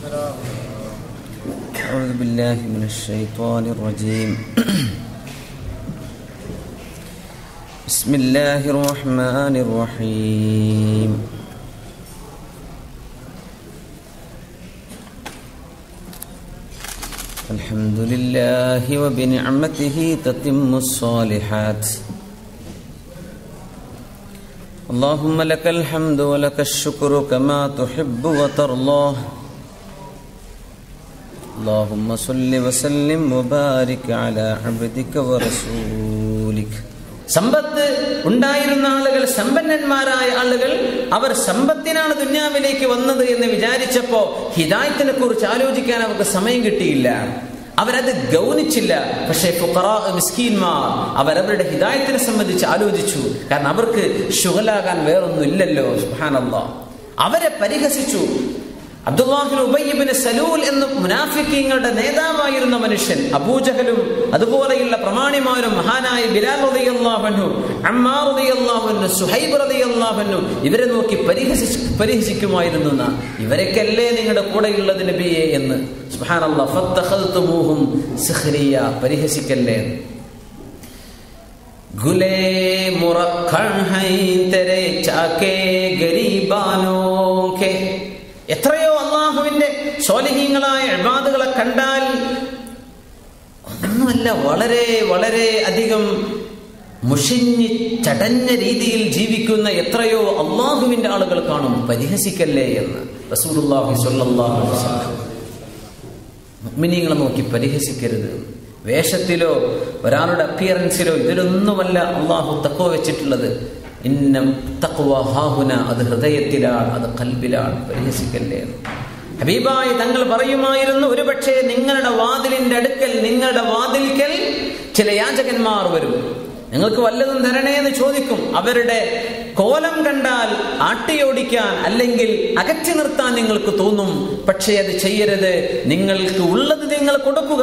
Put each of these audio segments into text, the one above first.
أعوذ بالله من الشيطان الرجيم بسم الله الرحمن الرحيم الحمد لله وبنعمته تتم الصالحات اللهم لك الحمد ولك الشكر كما تحب وترضاه اللهم صل وسلم وبارك على عبدك ورسولك സമ്പത്ത് ഉണ്ടായിരുന്ന ആളുകൾ സമ്പന്നന്മാരായ ആളുകൾ അവർ സമ്പത്തിനാണ് ദുന്യാവിലേക്ക് വന്നത് എന്ന് വിചാരിച്ചപ്പോ ഹിദായത്തിനെ കുറിച്ച് ആലോചിക്കാൻ അവർക്ക് സമയം കിട്ടിയില്ല അവരത് ഗൗനിച്ചില്ല പക്ഷേ ഫുഖറാ മിസ്കീന്മാർ അവരവരുടെ ഹിദായത്തിനെ സംബന്ധിച്ച് ആലോചിച്ചു കാരണം അവർക്ക് ഷുഗലാകാൻ വേറൊന്നും ഇല്ലല്ലോ സുഹാനല്ലാ അവരെ പരിഹസിച്ചു അബ്ദുല്ലാഹിൻ ഉബയ്യബിന് സലൂൽ എന്ന മുനാഫിക്കങ്ങളുടെ നേതാവായിരുന്ന മനുഷ്യൻ അബൂജഹലും അതുപോലെയുള്ള പ്രമാണിമാരും മഹാനായ ബിലാൽ റളിയല്ലാഹു അമ്മാർ റളിയല്ലാഹു സുഹൈബ് റളിയല്ലാഹു ഇവരെ നോക്കി പരിഹസിച്ച് പരിഹസിക്കുമായിരുന്നു നാം ഇവരൊക്കെയല്ലേ നിങ്ങളുടെ കൂടെയുള്ളത് നബിയെ എന്ന് സുബ്ഹാനല്ലാഹ് ഫത്തഖൽതുമൂഹും സിഖ്രിയ പരിഹസിക്കല്ലേ ഗുലേ മുറഖൺ ഹൈ തെരെ ചാക്കേ ഗരീബാനോ കെ എത്രയോ അള്ളാഹുവിന്റെ സ്വാലിഹീങ്ങളായ അഴബാദുകളെ കണ്ടാൽ ഒന്നുമല്ല വളരെ വളരെ അധികം മുഷിഞ്ഞ് ചടഞ്ഞ രീതിയിൽ ജീവിക്കുന്ന എത്രയോ അള്ളാഹുവിന്റെ ആളുകൾ കാണും പരിഹസിക്കല്ലേ എന്ന് റസൂലുള്ളാഹി സ്വല്ലല്ലാഹു അലൈഹി വസല്ലം മുഅ്മിനീങ്ങളെ നോക്കി പരിഹസിക്കരുത് വേഷത്തിലോ ഒരാളുടെ അപ്പിയറൻസിലോ ഇതിലൊന്നുമല്ല അള്ളാഹു തക്കോ വെച്ചിട്ടുള്ളത് ഇന്ന തക്വ ഹാഹുന അത് ഹൃദയത്തിലാണ് അത് കൽബിലാണ് പരിഹസിക്കല്ലേ ഹബീബായി തങ്ങൾ പറയുമായിരുന്നു ഒരുപക്ഷെ നിങ്ങളുടെ വാതിലിന്റെ അടുക്കൽ നിങ്ങളുടെ വാതിൽക്കൽ ചില യാചകന്മാർ വരും നിങ്ങൾക്ക് വല്ലതും തരണേ എന്ന് ചോദിക്കും അവരുടെ കോലം കണ്ടാൽ ആട്ടിയോടിക്കാൻ അല്ലെങ്കിൽ അകറ്റി നിർത്താൻ നിങ്ങൾക്ക് തോന്നും പക്ഷേ അത് ചെയ്യരുത് നിങ്ങൾക്ക് ഉള്ളത് നിങ്ങൾ കൊടുക്കുക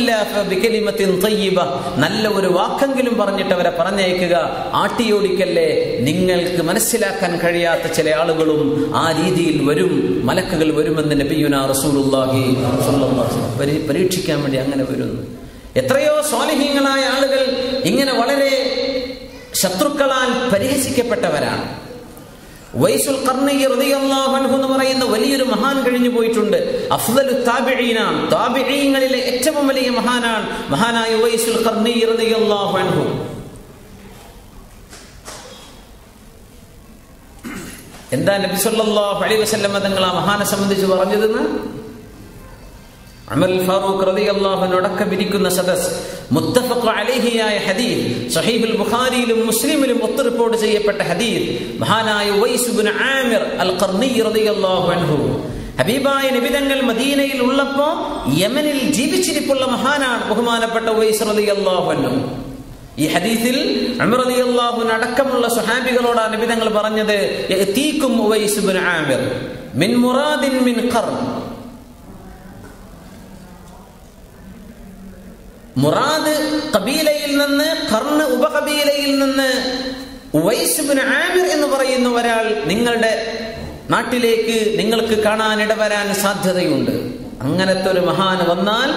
നല്ല ഒരു വാക്കെങ്കിലും പറഞ്ഞിട്ട് അവരെ പറഞ്ഞയക്കുക ആട്ടിയോടിക്കല്ലേ നിങ്ങൾക്ക് മനസ്സിലാക്കാൻ കഴിയാത്ത ചില ആളുകളും ആ രീതിയിൽ വരും മലക്കുകൾ വരുമെന്ന് നബിയുന റസൂലുള്ളാഹി പരീക്ഷിക്കാൻ വേണ്ടി അങ്ങനെ വരുന്നു എത്രയോ സ്വാലിഹീങ്ങളായ ആളുകൾ ഇങ്ങനെ വളരെ ശത്രുക്കളാൽ പരിഹസിക്കപ്പെട്ടവരാണ് വൈസുൽ എന്ന് പറയുന്ന വലിയൊരു മഹാൻ കഴിഞ്ഞു പോയിട്ടുണ്ട് അഫ്ദലു താബിഈനാണ് താബിഈങ്ങളിലെ ഏറ്റവും വലിയ മഹാനാണ് മഹാനായ വൈസുൽ അൻഹു എന്താ നബി സല്ലല്ലാഹു അലൈഹി വസല്ലം തങ്ങൾ ആ മഹാനെ സംബന്ധിച്ച് പറഞ്ഞതെന്ന് അമൽ ഫാറൂഖ് റളിയല്ലാഹു അടക്കം ഇരിക്കുന്ന സദസ് മുത്തഫഖ് അലൈഹിയായ ഹദീസ് സഹീഹുൽ ബുഖാരിയിലും മുസ്ലിമിലും ഒത്ത് റിപ്പോർട്ട് ചെയ്യപ്പെട്ട ഹദീസ് മഹാനായ ഉവൈസ് ഇബ്നു ആമിർ അൽ ഖർനി റളിയല്ലാഹു അൻഹു ഹബീബായ നബിതങ്ങൾ മദീനയിൽ ഉള്ളപ്പോ യമനിൽ ജീവിച്ചിരിപ്പുള്ള മഹാനാണ് ബഹുമാനപ്പെട്ട ഉവൈസ് റളിയല്ലാഹു അൻഹു ഈ ഹദീസിൽ അമർ റളിയല്ലാഹു അടക്കമുള്ള സ്വഹാബികളോടാണ് നബിതങ്ങൾ പറഞ്ഞത് യഅതീകും ഉവൈസ് ഇബ്നു ആമിർ മിൻ മുറാദിൻ മിൻ ഖർൻ മുറാദ് കബീലയിൽ നിന്ന് കർണ് ഉപകബീലയിൽ നിന്ന് ഉവൈസുബിൻ ആമിർ എന്ന് പറയുന്ന ഒരാൾ നിങ്ങളുടെ നാട്ടിലേക്ക് നിങ്ങൾക്ക് കാണാൻ ഇടവരാൻ സാധ്യതയുണ്ട് അങ്ങനത്തെ ഒരു മഹാൻ വന്നാൽ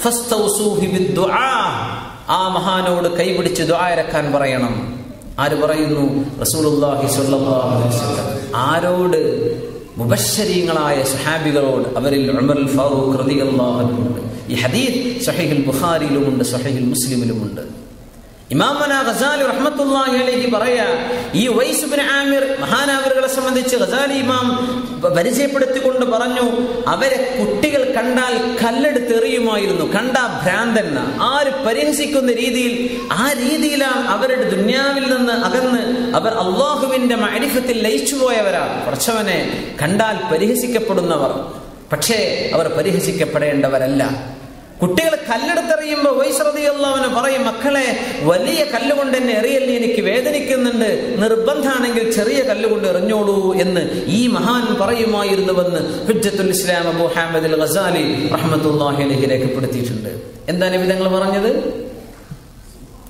ആ മഹാനോട് കൈപിടിച്ച് ദ്വാരക്കാൻ പറയണം ആര് പറയുന്നു റസൂലുള്ളാഹി സ്വല്ലല്ലാഹു അലൈഹി വസല്ലം ആരോട് മുബശ്ശരീങ്ങളായ സഹാബികളോട് അവരിൽ ഉമർ ഫാറൂഖ് റളിയല്ലാഹു അൻഹു ഈ ഹദീദ് സഹീഹുൽ ബുഖാരിയിലുമുണ്ട് സഹീഹുൽ മുസ്ലിമിലുമുണ്ട് ഇമാമന ഗസാലി റഹ്മത്തുള്ളാഹി അലൈഹി പറയാ ഈ ഉവൈസ് ഇബ്നു ആമിർ മഹാനാവറുകളെ സംബന്ധിച്ച് ഗസാലി ഇമാം പരിചയപ്പെടുത്തിക്കൊണ്ട് പറഞ്ഞു അവരെ കുട്ടികൾ കണ്ടാൽ കല്ലെടുത്ത് എറിയുമായിരുന്നു കണ്ട ഭ്രാന്തൻ ആര് പരിഹസിക്കുന്ന രീതിയിൽ ആ രീതിയിലാണ് അവരുടെ ദുന്യാവിൽ നിന്ന് അകന്ന് അവർ അള്ളാഹുവിന്റെ മരിഫത്തിൽ ലയിച്ചുപോയവരാണ് കുറച്ചവനെ കണ്ടാൽ പരിഹസിക്കപ്പെടുന്നവർ പക്ഷേ അവർ പരിഹസിക്കപ്പെടേണ്ടവരല്ല കുട്ടികൾ കല്ലെടുത്തെറിയുമ്പോൾ വൈശ്രതിയുള്ളവന് പറയും മക്കളെ വലിയ കല്ലുകൊണ്ട് എന്നെ എറിയല്ലേ എനിക്ക് വേദനിക്കുന്നുണ്ട് നിർബന്ധാണെങ്കിൽ ചെറിയ കല്ലുകൊണ്ട് എറിഞ്ഞോളൂ എന്ന് ഈ മഹാൻ പറയുമായിരുന്നുവെന്ന് ഹുജ്ജത്തുൽ ഇസ്ലാം അബു ഹാമദ് അൽ ഗസാലി റഹ്മത്തുല്ലാഹി അലഹി രേഖപ്പെടുത്തിയിട്ടുണ്ട് എന്താണ് വിധങ്ങൾ പറഞ്ഞത്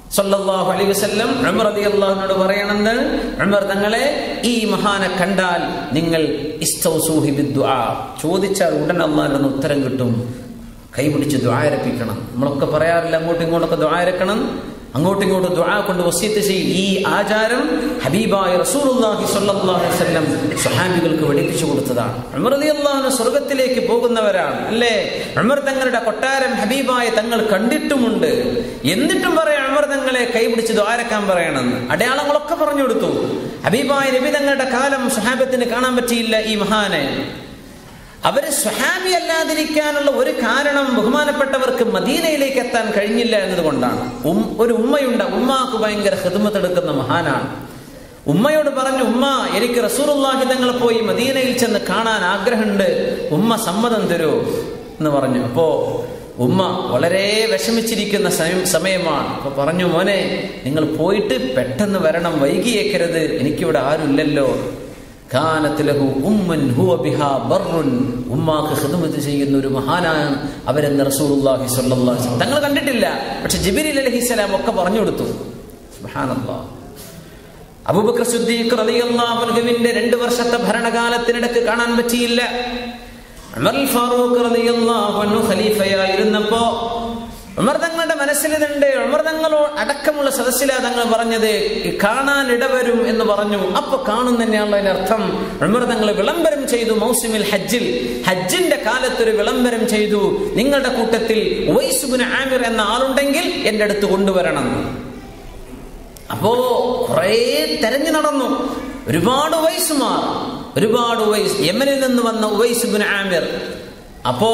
സല്ലല്ലാഹു അലൈഹി വസല്ലം ഉമർ റളിയല്ലാഹുവിനോട് പറയണെന്ന് ഉമർ തങ്ങളെ ഈ മഹാനെ കണ്ടാൽ നിങ്ങൾ ഇസ്തൗസൂഹി ബിദ്ദുആ ചോദിച്ചാൽ ഉടൻ അള്ളാഹിന്റെ ഉത്തരം കിട്ടും കൈപിടിച്ച് ദ്വാരപ്പിക്കണം നമ്മളൊക്കെ പറയാറില്ല അങ്ങോട്ടും ഇങ്ങോട്ടൊക്കെ ദ്വാരക്കണം അങ്ങോട്ടും ഇങ്ങോട്ടും ദ്വാ കൊണ്ട് വസീത്ത് ചെയ്യും ഈ ആചാരം ഹബീബായ റസൂലുള്ളാഹി സ്വല്ലല്ലാഹു അലൈഹി വസല്ലം സ്വഹാബികൾക്ക് പഠിപ്പിച്ചു കൊടുത്തതാണ് ഉമർ റളിയല്ലാഹു സ്വർഗ്ഗത്തിലേക്ക് പോകുന്നവരാണ് അല്ലേ ഉമർ തങ്ങളുടെ കൊട്ടാരം ഹബീബായ തങ്ങൾ കണ്ടിട്ടുമുണ്ട് എന്നിട്ടും പറയാം ഉമർ തങ്ങളെ കൈപിടിച്ച് ദ്വാരക്കാൻ പറയണമെന്ന് അടയാളങ്ങളൊക്കെ പറഞ്ഞു കൊടുത്തു ഹബീബായ നബി തങ്ങളുടെ കാലം സ്വഹാബത്തിന് കാണാൻ പറ്റിയില്ല ഈ മഹാനെ അവര് സ്വഹാബി അല്ലാതിരിക്കാനുള്ള ഒരു കാരണം ബഹുമാനപ്പെട്ടവർക്ക് മദീനയിലേക്ക് എത്താൻ കഴിഞ്ഞില്ല എന്നതുകൊണ്ടാണ് ഉം ഒരു ഉമ്മയുണ്ട് ഉമ്മാക്ക് ഭയങ്കര ഹിദ്മത്തെടുക്കുന്ന മഹാനാണ് ഉമ്മയോട് പറഞ്ഞു ഉമ്മ എനിക്ക് റസൂറുല്ലാഹി തങ്ങൾ പോയി മദീനയിൽ ചെന്ന് കാണാൻ ആഗ്രഹമുണ്ട് ഉമ്മ സമ്മതം തരൂ എന്ന് പറഞ്ഞു അപ്പോ ഉമ്മ വളരെ വിഷമിച്ചിരിക്കുന്ന സമയം സമയമാണ് അപ്പൊ പറഞ്ഞു മോനെ നിങ്ങൾ പോയിട്ട് പെട്ടെന്ന് വരണം വൈകിയേക്കരുത് എനിക്കിവിടെ ആരുമില്ലല്ലോ കാനത്തിലഹു ഉമ്മൻ ഹുവ ബിഹാ ബർറുൻ ഉമ്മാക്ക് ഖിദ്മത്ത് ചെയ്യുന്ന ഒരു മഹാനാണ് അവരെന്ന് റസൂലുള്ളാഹി സ്വല്ലല്ലാഹു അലൈഹി വസല്ലം തങ്ങൾ കണ്ടിട്ടില്ല പക്ഷെ ജിബ്രീൽ അലൈഹിസ്സലാം ഒക്കെ പറഞ്ഞു കൊടുത്തു സുബ്ഹാനല്ലാഹ് അബൂബക്കർ സിദ്ദീഖ് റളിയല്ലാഹു അൻഹുവിന്റെ രണ്ട് വർഷത്തെ ഭരണകാലത്തിനിടക്ക് കാണാൻ പറ്റിയില്ല ഉമർ ഫാറൂഖ് റളിയല്ലാഹു അൻഹു ഖലീഫയായിരുന്നപ്പോ ഉമർ തങ്ങളുടെ മനസ്സിൽ ഇതുണ്ട് ഉമർ തങ്ങളോ അടക്കമുള്ള സദസ്സിലാ തങ്ങൾ പറഞ്ഞത് കാണാൻ ഇടവരും എന്ന് പറഞ്ഞു അപ്പൊ കാണും തന്നെയാണല്ലോ അതിന്റെ അർത്ഥം ഉമർ തങ്ങൾ വിളംബരം ചെയ്തു മൗസിമിൽ ഹജ്ജിൽ ഹജ്ജിന്റെ കാലത്ത് ഒരു വിളംബരം ചെയ്തു നിങ്ങളുടെ കൂട്ടത്തിൽ ഉവൈസുബിൻ ആമിർ എന്ന ആളുണ്ടെങ്കിൽ എന്റെ അടുത്ത് കൊണ്ടുവരണം അപ്പോ കുറെ തെരഞ്ഞു നടന്നു ഒരുപാട് ഉവൈസുമാർ ഒരുപാട് ഉവൈസ് യമനിൽ നിന്ന് വന്ന ഉവൈസുബിൻ ആമിർ അപ്പോ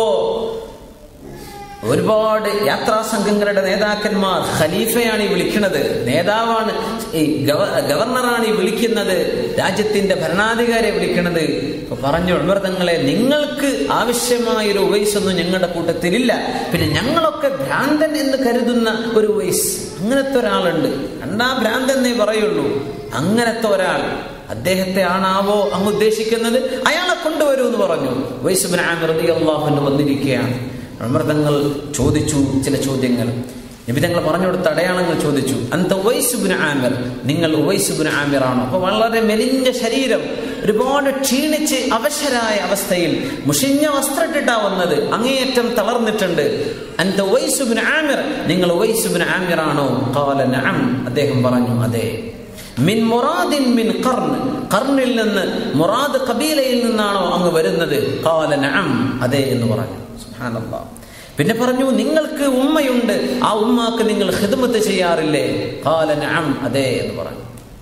ഒരുപാട് യാത്രാ സംഘങ്ങളുടെ നേതാക്കന്മാർ ഖലീഫയാണ് ഈ വിളിക്കുന്നത് നേതാവാണ് ഈ ഗവർണറാണ് ഈ വിളിക്കുന്നത് രാജ്യത്തിന്റെ ഭരണാധികാരിയെ വിളിക്കുന്നത് അപ്പൊ പറഞ്ഞു ഉമർ തങ്ങളെ നിങ്ങൾക്ക് ആവശ്യമായ ഒരു ഉവൈസ് ഒന്നും ഞങ്ങളുടെ കൂട്ടത്തിലില്ല പിന്നെ ഞങ്ങളൊക്കെ ഭ്രാന്തൻ എന്ന് കരുതുന്ന ഒരു ഉവൈസ് അങ്ങനത്തെ ഒരാളുണ്ട് രണ്ടാം ഭ്രാന്തൻ എന്നേ പറയുള്ളൂ അങ്ങനത്തെ ഒരാൾ അദ്ദേഹത്തെ ആണാവോ അങ്ങ് ഉദ്ദേശിക്കുന്നത് അയാളെ കൊണ്ടുവരൂ എന്ന് പറഞ്ഞു വൈസുബിൻ ആമിർ അള്ളാഹുന് വന്നിരിക്കുകയാണ് അമൃതങ്ങൾ ചോദിച്ചു ചില ചോദ്യങ്ങൾ നിബിതങ്ങൾ പറഞ്ഞു കൊടുത്ത അടയാളങ്ങൾ ചോദിച്ചു അന്ത ഉവൈസുബിൻ ആമിർ നിങ്ങൾ ഉവൈസുബിൻ ആമിർ ആണോ അപ്പൊ വളരെ മെലിഞ്ഞ ശരീരം ഒരുപാട് ക്ഷീണിച്ച് അവശരായ അവസ്ഥയിൽ മുഷിഞ്ഞ വസ്ത്രട്ടിട്ടാ വന്നത് അങ്ങേയറ്റം തളർന്നിട്ടുണ്ട് അന്ത ഉവൈസുബിൻ ആമിർ നിങ്ങൾ ഉവൈസുബിൻ ആമിർ ആണോ കാല നഅം അദ്ദേഹം പറഞ്ഞു അതെ മിൻ മുറാദിൻ മിൻ കർൺ കർണിൽ നിന്ന് മുറാദ് കബീലയിൽ നിന്നാണോ അങ്ങ് വരുന്നത് കാല നഅം അതെ എന്ന് പറഞ്ഞു സുബ്ഹാനല്ലാഹ് പിന്നെ പറഞ്ഞു നിങ്ങൾക്ക് ഉമ്മയുണ്ട് ആ ഉമ്മാക്ക് നിങ്ങൾ ഹിദ്മത്ത് ചെയ്യാറില്ലേ കാല നഅം അതെ എന്ന് പറഞ്ഞു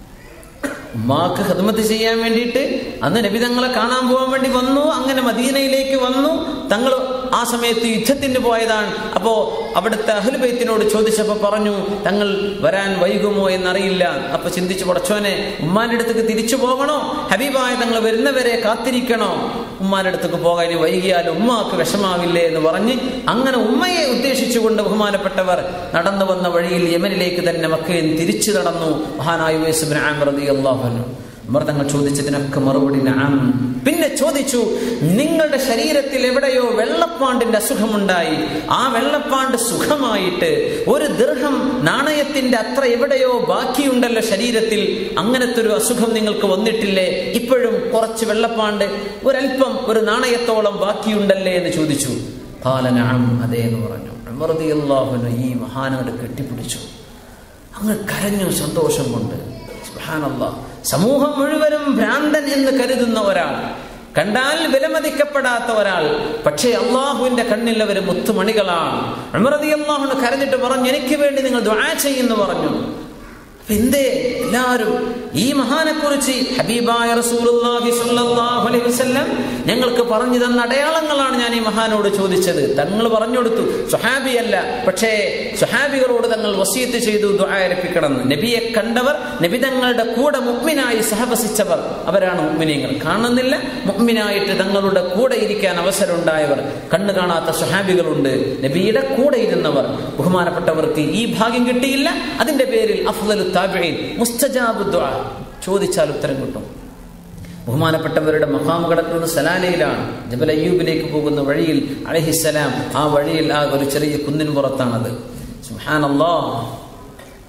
ഉമ്മാക്ക് ഹിദ്മത്ത് ചെയ്യാൻ വേണ്ടിയിട്ട് അന്ന് നബി തങ്ങളെ കാണാൻ പോകാൻ വേണ്ടി വന്നു അങ്ങനെ മദീനയിലേക്ക് വന്നു തങ്ങൾ ആ സമയത്ത് യുദ്ധത്തിന് പോയതാണ് അപ്പോ അവിടുത്തെ അഹ്ലുബൈത്തിനോട് ചോദിച്ചപ്പോ പറഞ്ഞു തങ്ങൾ വരാൻ വൈകുമോ എന്നറിയില്ല അപ്പൊ ചിന്തിച്ചു പടച്ചോനെ ഉമ്മാന്റെ അടുത്തേക്ക് തിരിച്ചു പോകണോ ഹബീബായ തങ്ങൾ വരുന്നവരെ കാത്തിരിക്കണോ ഉമ്മാന്റെ അടുത്തേക്ക് പോകാൻ ഇനി വൈകിയാൽ ഉമ്മാക്ക് വിഷമാവില്ലേ എന്ന് പറഞ്ഞ് അങ്ങനെ ഉമ്മയെ ഉദ്ദേശിച്ചുകൊണ്ട് ബഹുമാനപ്പെട്ടവർ നടന്നു വന്ന വഴിയിൽ യമനിലേക്ക് തന്നെ മക്കയിൽ തിരിച്ചു നടന്നു മഹാനായ യൂസുബിൻ ആമിർ റളിയല്ലാഹു അൻഹു ഉമർ തങ്ങൾ ചോദിച്ചതിനൊക്കെ മറുപടി നഅം പിന്നെ ചോദിച്ചു നിങ്ങളുടെ ശരീരത്തിൽ എവിടെയോ വെള്ളപ്പാണ്ടിന്റെ അസുഖമുണ്ടായി ആ വെള്ളപ്പാണ്ട് സുഖമായിട്ട് ഒരു ദീർഘം നാണയത്തിന്റെ അത്ര എവിടെയോ ബാക്കിയുണ്ടല്ലോ ശരീരത്തിൽ അങ്ങനത്തെ ഒരു അസുഖം നിങ്ങൾക്ക് വന്നിട്ടില്ലേ ഇപ്പോഴും കുറച്ച് വെള്ളപ്പാണ്ട് ഒരല്പം ഒരു നാണയത്തോളം ബാക്കിയുണ്ടല്ലേ എന്ന് ചോദിച്ചു കാലനഅം അതേ എന്ന് പറഞ്ഞു ഉമർ റളിയല്ലാഹു അൻഹു ഈ മഹാനോട് കെട്ടിപ്പിടിച്ചു അങ്ങ് കരഞ്ഞു സന്തോഷം കൊണ്ട് സുബ്ഹാനല്ലാഹ് സമൂഹം മുഴുവനും ഭ്രാന്തൻ എന്ന് കരുതുന്ന ഒരാൾ കണ്ടാൽ വിലമതിക്കപ്പെടാത്ത ഒരാൾ പക്ഷേ അള്ളാഹുവിന്റെ കണ്ണിൽ അവർ മുത്തുമണികളാണ് അമൃതി അള്ളാഹുന് കരഞ്ഞിട്ട് പറഞ്ഞു എനിക്ക് വേണ്ടി നിങ്ങൾ ദ്വാ ചെയ്യുന്നു പറഞ്ഞു അപ്പൊ എന്തേ എല്ലാവരും ഈ മഹാനെ കുറിച്ച് ഹബീബായ റസൂലുള്ളാഹി സ്വല്ലല്ലാഹു അലൈഹി വസല്ലം ഞങ്ങൾക്ക് പറഞ്ഞു തന്ന അടയാളങ്ങളാണ് ഞാൻ ഈ മഹാനോട് ചോദിച്ചത് തങ്ങൾ പറഞ്ഞു കൊടുത്തു സ്വഹാബിയല്ല പക്ഷേ സ്വഹാബികളോട് തങ്ങൾ വസീത്ത് ചെയ്തു ദ്വാരപ്പിക്കണം നബിയെ കണ്ടവർ നബി തങ്ങളുടെ കൂടെ മുഗ്മിനായി സഹവസിച്ചവർ അവരാണ് മുഗ്മിനീങ്ങൾ കാണുന്നില്ല മുഗ്മിനായിട്ട് തങ്ങളുടെ കൂടെ ഇരിക്കാൻ അവസരം ഉണ്ടായവർ കണ്ണു കാണാത്ത സ്വഹാബികളുണ്ട് നബിയുടെ കൂടെ ഇരുന്നവർ ബഹുമാനപ്പെട്ടവർക്ക് ഈ ഭാഗ്യം കിട്ടിയില്ല അതിന്റെ പേരിൽ അഫ്ദലു താബിഈൻ മുസ്തജാബ് ദുആ ചോദിച്ചാൽ ഉത്തരം കിട്ടും ബഹുമാനപ്പെട്ടവരുടെ മഹാം കിടക്കുന്നത് സലാലയിലാണ് ജബൽ അയ്യൂബിലേക്ക് പോകുന്ന വഴിയിൽ അലഹിസലാം ആ വഴിയിൽ ആ ഒരു ചെറിയ കുന്നിൻ പുറത്താണത് സുഹാനല്ലാ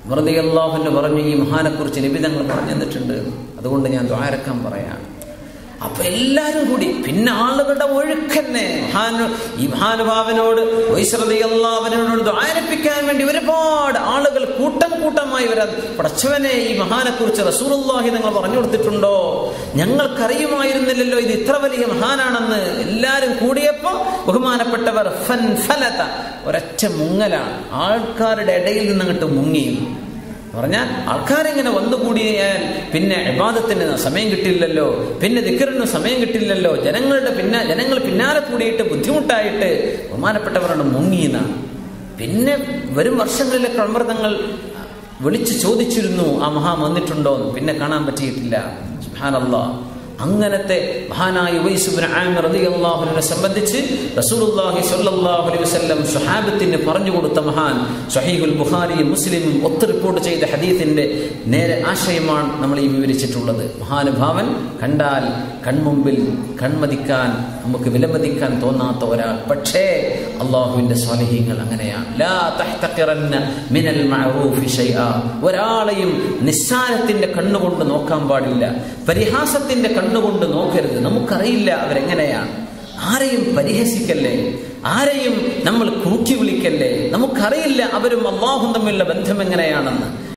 വെറുതെ അള്ളാഹുവിന് പറഞ്ഞു ഈ മഹാനെക്കുറിച്ച് നിബിധങ്ങൾ പറഞ്ഞു തന്നിട്ടുണ്ട് അതുകൊണ്ട് ഞാൻ ദ്വാരക്കാൻ പറയാം അപ്പൊ എല്ലാരും കൂടി പിന്നെ ആളുകളുടെ ഒഴുക്കന്നെ മഹാനു ഈ മഹാനുഭാവനോട് വൈശ്രതിയല്ലാവനോട് ദ്വാരപ്പിക്കാൻ വേണ്ടി ഒരുപാട് ആളുകൾ കൂട്ടം കൂട്ടമായി വരാൻ പടച്ചവനെ ഈ മഹാനെ കുറിച്ച് റസൂലുള്ളാഹി നിങ്ങൾ പറഞ്ഞു കൊടുത്തിട്ടുണ്ടോ ഞങ്ങൾക്കറിയുമായിരുന്നില്ലല്ലോ ഇത് ഇത്ര വലിയ മഹാനാണെന്ന് എല്ലാരും കൂടിയപ്പോ ബഹുമാനപ്പെട്ടവർ ഫൻ ഫലത ഒരൊറ്റ മുങ്ങലാണ് ആൾക്കാരുടെ ഇടയിൽ നിന്നങ്ങോട്ട് മുങ്ങിയും പറഞ്ഞാൽ ആൾക്കാരിങ്ങനെ വന്നുകൂടിയാൽ പിന്നെ വിവാദത്തിന് സമയം കിട്ടില്ലല്ലോ പിന്നെ ദിക്കറിന് സമയം കിട്ടില്ലല്ലോ ജനങ്ങളുടെ പിന്നെ ജനങ്ങൾ പിന്നാലെ കൂടിയിട്ട് ബുദ്ധിമുട്ടായിട്ട് ബഹുമാനപ്പെട്ടവരുടെ മുങ്ങിയെന്നാണ് പിന്നെ വരും വർഷങ്ങളിലെ ക്രമൃതങ്ങൾ വിളിച്ചു ചോദിച്ചിരുന്നു ആ മഹാ വന്നിട്ടുണ്ടോ എന്ന് പിന്നെ കാണാൻ പറ്റിയിട്ടില്ല സുബ്ഹാനല്ലാ അങ്ങനത്തെ മഹാനായ ഉവൈസുബ്നു ആമിർ റളിയല്ലാഹുവിനെ സംബന്ധിച്ച് റസൂലുള്ളാഹി സ്വല്ലല്ലാഹു അലൈഹി വസല്ലം സ്വഹാബത്തിന് പറഞ്ഞു കൊടുത്ത മഹാൻ സ്വഹീഹുൽ ബുഖാരിയും മുസ്ലിമും ഒത്ത് റിപ്പോർട്ട് ചെയ്ത ഹദീസിന്റെ നേരെ ആശയമാണ് നമ്മൾ ഈ വിവരിച്ചിട്ടുള്ളത് മഹാനുഭാവൻ കണ്ടാൽ കൺമുമ്പിൽ കൺമതിക്കാൻ നമുക്ക് വിലമതിക്കാൻ തോന്നാത്ത ഒരാൾ പക്ഷേ അള്ളാഹുവിന്റെ സ്വാലിഹീങ്ങൾ അങ്ങനെയാണ് ലാ തഹ്തഖിറന്ന മിനൽ മഅറൂഫി ശൈആ ഒരാളെയും നിസ്സാരത്തിന്റെ കണ്ണുകൊണ്ട് നോക്കാൻ പാടില്ല പരിഹാസത്തിന്റെ കണ്ണുകൊണ്ട് നോക്കരുത് നമുക്കറിയില്ല അവരെങ്ങനെയാണ് ആരെയും പരിഹസിക്കല്ലേ ആരെയും നമ്മൾ കൂക്കി വിളിക്കല്ലേ നമുക്കറിയില്ല അവരും അള്ളാഹും തമ്മിലുള്ള ബന്ധം എങ്ങനെയാണെന്ന്